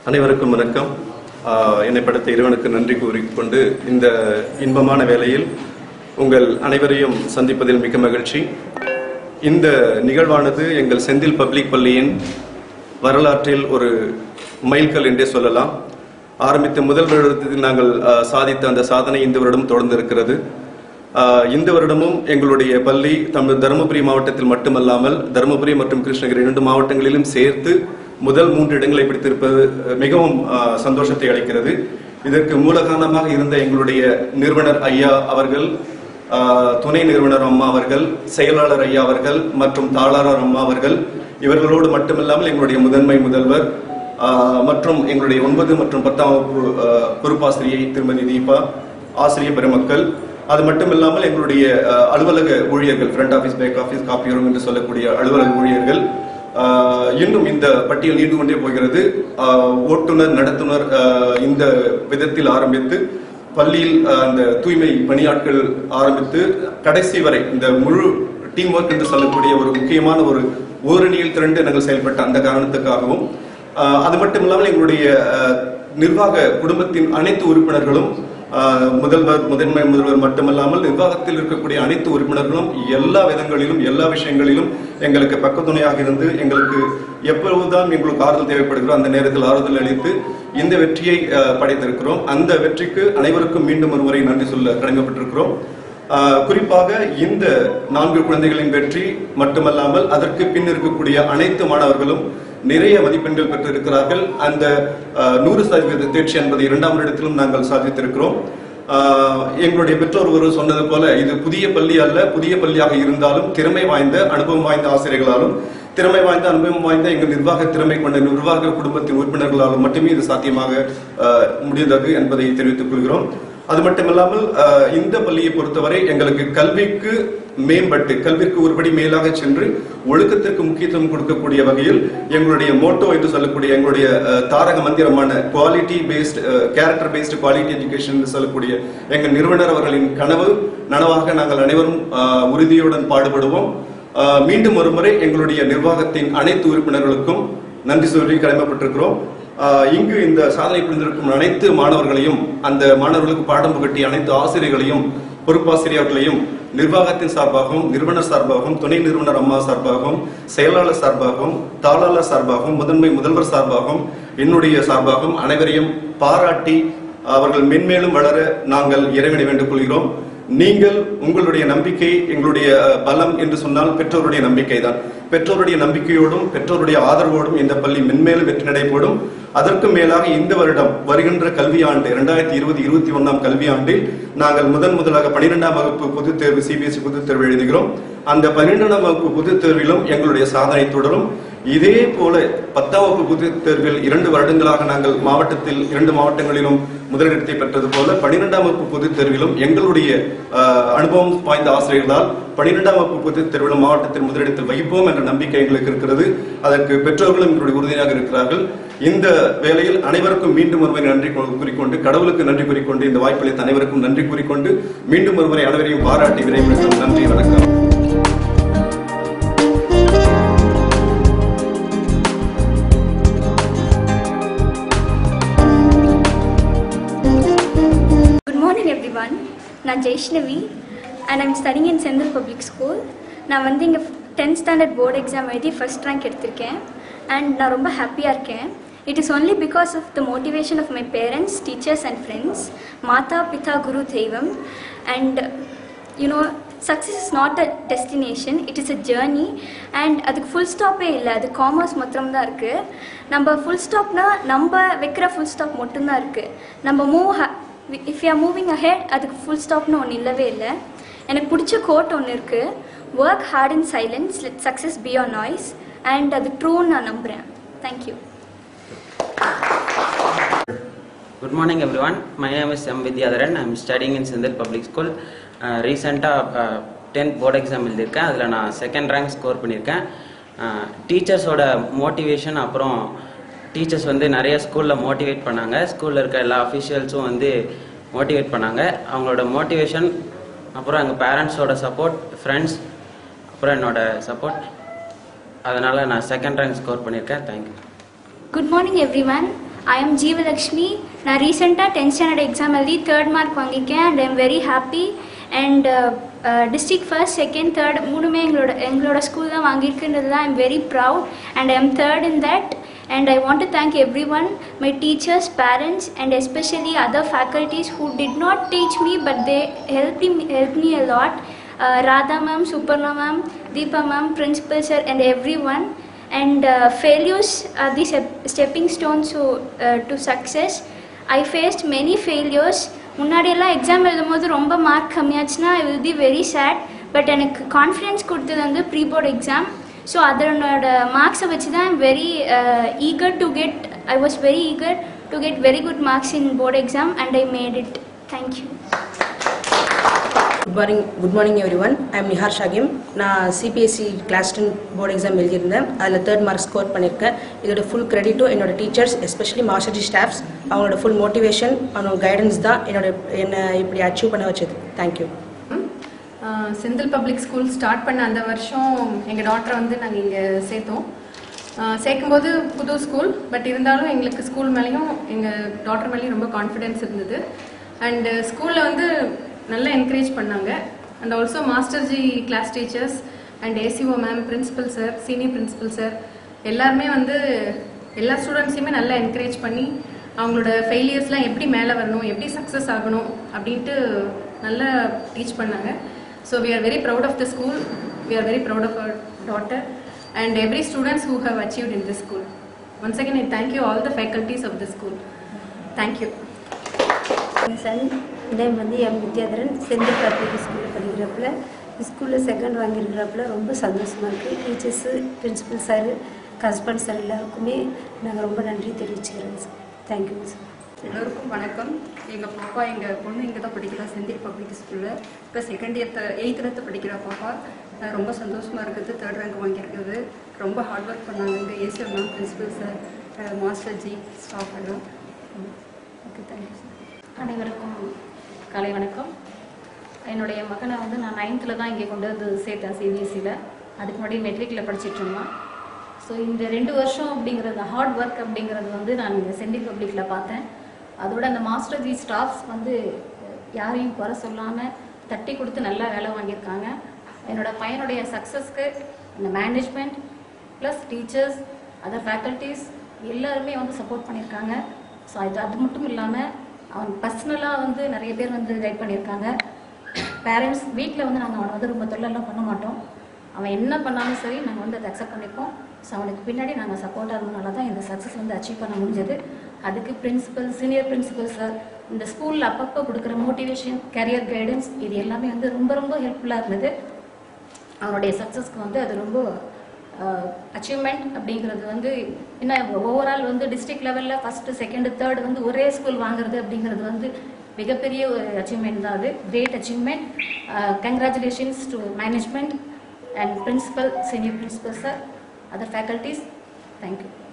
அனைவருக்கும் வணக்கம் ஆஹ் என்னை படைத்த இறைவனுக்கு நன்றி கூறிக்கொண்டு இந்த இன்பமான வேளையில் உங்கள் அனைவரையும் சந்திப்பதில் மிக்க மகிழ்ச்சி இந்த நிகழ்வானது எங்கள் செந்தில் பப்ளிக் பள்ளியின் வரலாற்றில் ஒரு மைல்கல் என்றே சொல்லலாம் ஆரம்பித்த முதல் வருடத்தில் நாங்கள் ஆஹ், சாதித்த அந்த சாதனை இந்த வருடம் தொடர்ந்து இருக்கிறது ஆஹ், இந்த வருடமும் எங்களுடைய பள்ளி தமிழ் தருமபுரி மாவட்டத்தில் மட்டுமல்லாமல் தருமபுரி மற்றும் கிருஷ்ணகிரி இரண்டு மாவட்டங்களிலும் சேர்த்து முதல் மூன்று இடங்களை பிடித்திருப்பது அஹ், மிகவும் ஆஹ், சந்தோஷத்தை அளிக்கிறது இதற்கு மூல காரணமாக இருந்த எங்களுடைய நிறுவனர் ஐயா அவர்கள் ஆஹ், துணை நிறுவனர் அம்மா அவர்கள் செயலாளர் ஐயா அவர்கள் மற்றும் தாளாளர் அம்மா அவர்கள் இவர்களோடு மட்டுமில்லாமல் எங்களுடைய முதன்மை முதல்வர் ஆஹ், மற்றும் எங்களுடைய ஒன்பது மற்றும் பத்தாம் வகுப்பு ஆஹ், பொறுப்பாசிரியை திருமதி தீபா ஆசிரியர் பெருமக்கள் அது மட்டும் இல்லாமல் எங்களுடைய அஹ், அலுவலக ஊழியர்கள் ஃப்ரண்ட் ஆஃபீஸ் பேக் ஆஃபீஸ் காப்பியோரம் என்று சொல்லக்கூடிய அலுவலக ஊழியர்கள் அஹ், இன்னும் இந்த பட்டியல் நீண்டு கொண்டே போகிறது அஹ், ஓட்டுநர் நடத்துனர் அஹ், இந்த விதத்தில் ஆரம்பித்து பள்ளியில் அஹ், அந்த தூய்மை பணியாட்கள் ஆரம்பித்து கடைசி வரை இந்த முழு டீம் ஒர்க் என்று சொல்லக்கூடிய ஒரு முக்கியமான ஒரு ஓரணியில் திரண்டு நாங்கள் செயல்பட்ட அந்த காரணத்துக்காகவும் அஹ், அது மட்டும் இல்லாமல் எங்களுடைய அஹ், நிர்வாக குடும்பத்தின் அனைத்து உறுப்பினர்களும் ஆஹ் முதல்வர் முதன்மை முதல்வர் மட்டுமல்லாமல் நிர்வாகத்தில் இருக்கக்கூடிய அனைத்து உறுப்பினர்களும் எல்லா விதங்களிலும் எல்லா விஷயங்களிலும் எங்களுக்கு பக்கத்துணையாக இருந்து எங்களுக்கு எப்பொழுதுதான் எங்களுக்கு ஆறுதல் தேவைப்படுகிறோ அந்த நேரத்தில் ஆறுதல் அளித்து இந்த வெற்றியை ஆஹ், படைத்திருக்கிறோம் அந்த வெற்றிக்கு அனைவருக்கும் மீண்டும் ஒரு முறை நன்றி சொல்ல கடமைப்பட்டிருக்கிறோம் ஆஹ், குறிப்பாக இந்த நான்கு குழந்தைகளின் வெற்றி மட்டுமல்லாமல் அதற்கு பின் இருக்கக்கூடிய அனைத்து மாணவர்களும் நிறைய மதிப்பெண்கள் பெற்றிருக்கிறார்கள் அந்த ஆஹ், நூறு சதவீத தேர்ச்சி என்பது இரண்டாம் இடத்திலும் நாங்கள் சாதித்திருக்கிறோம் ஆஹ், எங்களுடைய பெற்றோர் ஒரு சொன்னது போல இது புதிய பள்ளி அல்ல புதிய பள்ளியாக இருந்தாலும் திறமை வாய்ந்த அனுபவம் வாய்ந்த ஆசிரியர்களாலும் திறமை வாய்ந்த அனுபவம் வாய்ந்த எங்கள் நிர்வாக திறமை கொண்ட நிர்வாக குடும்பத்தின் உறுப்பினர்களாலும் மட்டுமே இது சாத்தியமாக ஆஹ், முடிந்தது என்பதை தெரிவித்துக் கொள்கிறோம் அது மட்டுமில்லாமல் ஆஹ், இந்த பள்ளியை பொறுத்தவரை எங்களுக்கு கல்விக்கு மேம்பட்டு கல்விக்கு ஒருபடி மேலாக சென்று ஒழுக்கத்திற்கு முக்கியத்துவம் கொடுக்கக்கூடிய வகையில் எங்களுடைய மோட்டோ என்று சொல்லக்கூடிய எங்களுடைய ஆஹ், தாரக மந்திரமான quality based character based quality education என்று சொல்லக்கூடிய எங்கள் நிறுவனர் அவர்களின் கனவு நனவாக நாங்கள் அனைவரும் ஆஹ், உறுதியுடன் பாடுபடுவோம் ஆஹ், மீண்டும் ஒருமுறை எங்களுடைய நிர்வாகத்தின் அனைத்து உறுப்பினர்களுக்கும் நன்றி சொல்லி கடமைப்பட்டிருக்கிறோம் ஆஹ் இங்கு இந்த சாதனை புரிந்திருக்கும் அனைத்து மாணவர்களையும் அந்த மாணவர்களுக்கு பாடம் புகட்டிய அனைத்து ஆசிரியர்களையும் பொறுப்பாசிரியர்களையும் நிர்வாகத்தின் சார்பாகவும் நிறுவனர் சார்பாகவும் துணை நிறுவனர் அம்மா சார்பாகவும் செயலாளர் சார்பாகவும் தாளாளர் சார்பாகவும் முதன்மை முதல்வர் சார்பாகவும் என்னுடைய சார்பாகவும் அனைவரையும் பாராட்டி அவர்கள் மென்மேலும் வளர நாங்கள் இறைவனை வேண்டுக் கொள்கிறோம் நீங்கள் உங்களுடைய நம்பிக்கை எங்களுடைய அஹ், பலம் என்று சொன்னால் பெற்றோருடைய நம்பிக்கை தான் பெற்றோருடைய நம்பிக்கையோடும் பெற்றோருடைய ஆதரவோடும் இந்த பள்ளி மென்மேலும் வெற்றி நடைபோடும் அதற்கு மேலாக இந்த வருடம் வருகின்ற கல்வியாண்டு இரண்டாயிரத்தி இருபது இருபத்தி ஒன்னாம் கல்வியாண்டில் நாங்கள் முதன் முதலாக பனிரெண்டாம் வகுப்பு பொதுத் தேர்வு சிபிஎஸ்இ பொதுத் தேர்வு எழுதுகிறோம் அந்த பன்னிரெண்டாம் வகுப்பு பொதுத் தேர்விலும் எங்களுடைய சாதனை தொடரும் இதே போல பத்தாம் வகுப்பு பொதுத் தேர்வில் இரண்டு வருடங்களாக நாங்கள் மாவட்டத்தில் இரண்டு மாவட்டங்களிலும் முதலிடத்தை பெற்றது போல பனிரெண்டாம் வகுப்பு பொதுத் தேர்விலும் எங்களுடைய ஆஹ், அனுபவம் வாய்ந்த ஆசிரியர்களால் பனிரெண்டாம் வகுப்பு பொதுத் தேர்விலும் மாவட்டத்தில் முதலிடத்தில் வகிப்போம் என்ற நம்பிக்கை எங்களுக்கு இருக்கிறது அதற்கு பெற்றோர்களும் எங்களுடைய உறுதியாக இருக்கிறார்கள் இந்த வேளையில் அனைவருக்கும் மீண்டும் ஒருமுறை நன்றி கூ- கூறிக்கொண்டு கடவுளுக்கு நன்றி கூறிக்கொண்டு இந்த வாய்ப்பளித்த அனைவருக்கும் நன்றி கூறிக்கொண்டு மீண்டும் ஒருமுறை அனைவரையும் பாராட்டி விரைவில் நன்றி வணக்கம் குட் மார்னிங் எவ்ரி ஒன் நான் Jaishnavi and I'm studying in Senthil public school நான் வந்து இங்கே டென்த் ஸ்டாண்டர்ட் போர்டு எக்ஸாம் எழுதி ஃபர்ஸ்ட் ரேங்க் எடுத்திருக்கேன் அண்ட் நான் ரொம்ப ஹாப்பியாக இருக்கேன் it is only because of the motivation of my parents teachers and friends மாதா பிதா குரு தெய்வம் and you know success is not a destination it is a journey and அதுக்கு ஃபுல் ஸ்டாப்பே இல்லை அது காமர்ஸ் மாத்திரம் தான் இருக்குது நம்ம ஃபுல் ஸ்டாப்னா நம்ம வைக்கிற ஃபுல் ஸ்டாப் மட்டும்தான் இருக்குது நம்ம move if you are moving ahead அதுக்கு ஃபுல் ஸ்டாப்னு ஒன்று இல்லவே இல்லை எனக்கு பிடிச்ச கோட் ஒன்று இருக்குது work hard in silence let success be your noise and அது ட்ரூன்னு நான் நம்புகிறேன் thank you Good morning, everyone. My name is M. Vidyadharan. I am studying in Sindhil Public School. ரீசெண்டாக டென்த் போர்டு எக்ஸாம் எழுதியிருக்கேன் அதில் நான் செகண்ட் ரேங்க் ஸ்கோர் பண்ணியிருக்கேன் டீச்சர்ஸோட motivation அப்புறம் டீச்சர்ஸ் வந்து நிறைய ஸ்கூலில் மோட்டிவேட் பண்ணாங்க ஸ்கூலில் இருக்க எல்லா அஃபிஷியல்ஸும் வந்து மோட்டிவேட் பண்ணாங்க அவங்களோட மோட்டிவேஷன் அப்புறம் எங்கள் பேரண்ட்ஸோட சப்போர்ட் ஃப்ரெண்ட்ஸ் அப்புறம் என்னோட சப்போர்ட் அதனால் நான் செகண்ட் ரேங்க் ஸ்கோர் பண்ணியிருக்கேன் thank you Good morning, everyone. I am Jeevalakshmi நான் ரீசெண்டாக டென்த் ஸ்டாண்டர்ட் எக்ஸாம் எழுதி தேர்ட் மார்க் வாங்கியிருக்கேன் and I'm very happy and district first second third மூணுமே எங்களோட எங்களோட ஸ்கூல் தான் வாங்கியிருக்குன்றது தான் I'm very proud and I am third in that and I want to thank everyone, my teachers, parents, and especially other faculties who did not teach me but they helped me, helped me a lot. Uh, Radha ma'am, Suparna ma'am, Deepa ma'am, principal sir, and everyone. And uh, failures are the step- stepping stones to, uh, to success. I faced many failures. முன்னாடியெல்லாம் exam எழுதும் போது ரொம்ப mark கம்மியாச்சுன்னா I will be very sad but எனக்கு confidence கொடுத்தது வந்து pre board exam so அதனோட மார்க்ஸை வச்சு தான் very eager to get I was very eager to get very good marks in board exam and I made it thank you good morning good morning everyone I am Nihar Shakim நான் CBSE class ten board exam எழுதியிருந்தேன் அதில் third mark score பண்ணியிருக்கேன் இதோட full கிரெடிட்டும் என்னோட teachers especially மாஸ்டர்ஜி staffs அவங்களோட full motivation அவங்களோட கைடன்ஸ் தான் என்னோட என்னை இப்படி அச்சீவ் பண்ண வச்சது thank you ah Senthil public school start பண்ண அந்த வருஷம் எங்கள் டாக்டரை வந்து நாங்கள் இங்கே சேர்த்தோம் ஆஹ் சேர்க்கும்போது புது ஸ்கூல் பட் இருந்தாலும் எங்களுக்கு ஸ்கூல் மேலேயும் எங்கள் டாக்டர் மேலேயும் ரொம்ப கான்ஃபிடென்ஸ் இருந்தது அண்டு ஸ்கூலில் வந்து நல்லா என்கரேஜ் பண்ணாங்க அண்ட் ஆல்சோ மாஸ்டர்ஜி class teachers and ACO ma'am principal sir senior principal sir எல்லாருமே வந்து எல்லா ஸ்டூடெண்ட்ஸையுமே நல்லா என்கரேஜ் பண்ணி அவங்களோட ஃபெயிலியர்ஸ்லாம் எப்படி மேலே வரணும் எப்படி சக்ஸஸ் ஆகணும் அப்படின்ட்டு நல்லா டீச் பண்ணாங்க so we are very proud of the school we are very proud of our daughter and every students who have achieved in this school once again I thank you all the faculties of the school thank you என் son name வந்து M Vidyadharan Senthil public ஸ்கூலில் படிக்கிறப்பல ஸ்கூலில் second வாங்கியிருக்கிறப்பல ரொம்ப சந்தோஷமாக இருக்குது teachers principal sir husband sir எல்லாருக்குமே நாங்கள் ரொம்ப நன்றி தெரிவிச்சுக்கிறோம் சார் தேங்க்யூ சார் எல்லோருக்கும் வணக்கம் எங்கள் பாப்பா எங்கள் பொண்ணு இங்கே தான் படிக்கிறா செந்தில் பப்ளிக் ஸ்கூலில் இப்போ செகண்ட் இயர் எயித்துலேருந்து படிக்கிறா பாப்பா அஹ் ரொம்ப சந்தோஷமாக இருக்குது தேர்ட் ரேங்க் வாங்கியிருக்குது ரொம்ப ஹார்ட் ஒர்க் பண்ணாங்க இங்கே ACM ma'am principal sir master ji staff எல்லாம் ஓகே தேங்க்யூ சார் அனைவருக்கும் காலை வணக்கம் என்னுடைய மகனை வந்து நான் நைன்த்தில் தான் இங்கே கொண்டு வந்து சேர்த்தேன் சிபிஎஸ்சியில் அதுக்கு முன்னாடி மெட்ரிக்கில் படிச்சிட்டு இருந்தான் ஸோ இந்த ரெண்டு வருஷம் அப்படிங்கிறது ஹார்ட் ஒர்க் அப்படிங்கிறது வந்து நான் இங்கே சென்டில் பப்ளிக்கில் பார்த்தேன் அதோட அந்த மாஸ்டர் ஜி ஸ்டாஃப்ஸ் வந்து யாரையும் குறை சொல்லாமல் தட்டி கொடுத்து நல்லா வேலை வாங்கியிருக்காங்க என்னோட பையனுடைய சக்ஸஸ்க்கு இந்த management plus teachers other faculties எல்லாருமே வந்து சப்போர்ட் பண்ணியிருக்காங்க ஸோ அது அது மட்டும் இல்லாமல் அவன் பர்சனலாக வந்து நிறைய பேர் வந்து கைட் பண்ணியிருக்காங்க பேரண்ட்ஸ் வீட்டில் வந்து நாங்கள் அவனை வந்து ரொம்ப தொல்லெல்லாம் பண்ண மாட்டோம் அவன் என்ன பண்ணாலும் சரி நாங்கள் வந்து அதை அக்செப்ட் பண்ணிப்போம் ஸோ அவனுக்கு பின்னாடி நாங்கள் சப்போர்ட்டாக இருந்தனால தான் இந்த சக்ஸஸ் வந்து அச்சீவ் பண்ண முடிஞ்சது அதுக்கு பிரின்சிபல் சீனியர் பிரின்சிபல் சார் இந்த ஸ்கூலில் அப்பப்போ கொடுக்குற மோட்டிவேஷன் கேரியர் கைடன்ஸ் இது எல்லாமே வந்து ரொம்ப ரொம்ப ஹெல்ப்ஃபுல்லாக இருந்தது அவனுடைய சக்ஸஸ்க்கு வந்து அது ரொம்ப அச்சீவ்மெண்ட் அப்படிங்கிறது வந்து என்ன ஓவரால் வந்து டிஸ்ட்ரிக்ட் லெவலில் ஃபஸ்ட்டு செகண்டு தேர்ட் வந்து ஒரே ஸ்கூல் வாங்குறது அப்படிங்கிறது வந்து மிகப்பெரிய ஒரு அச்சீவ்மெண்ட் தான் அது great achievement congratulations to management and principal senior principal sir other faculties thank you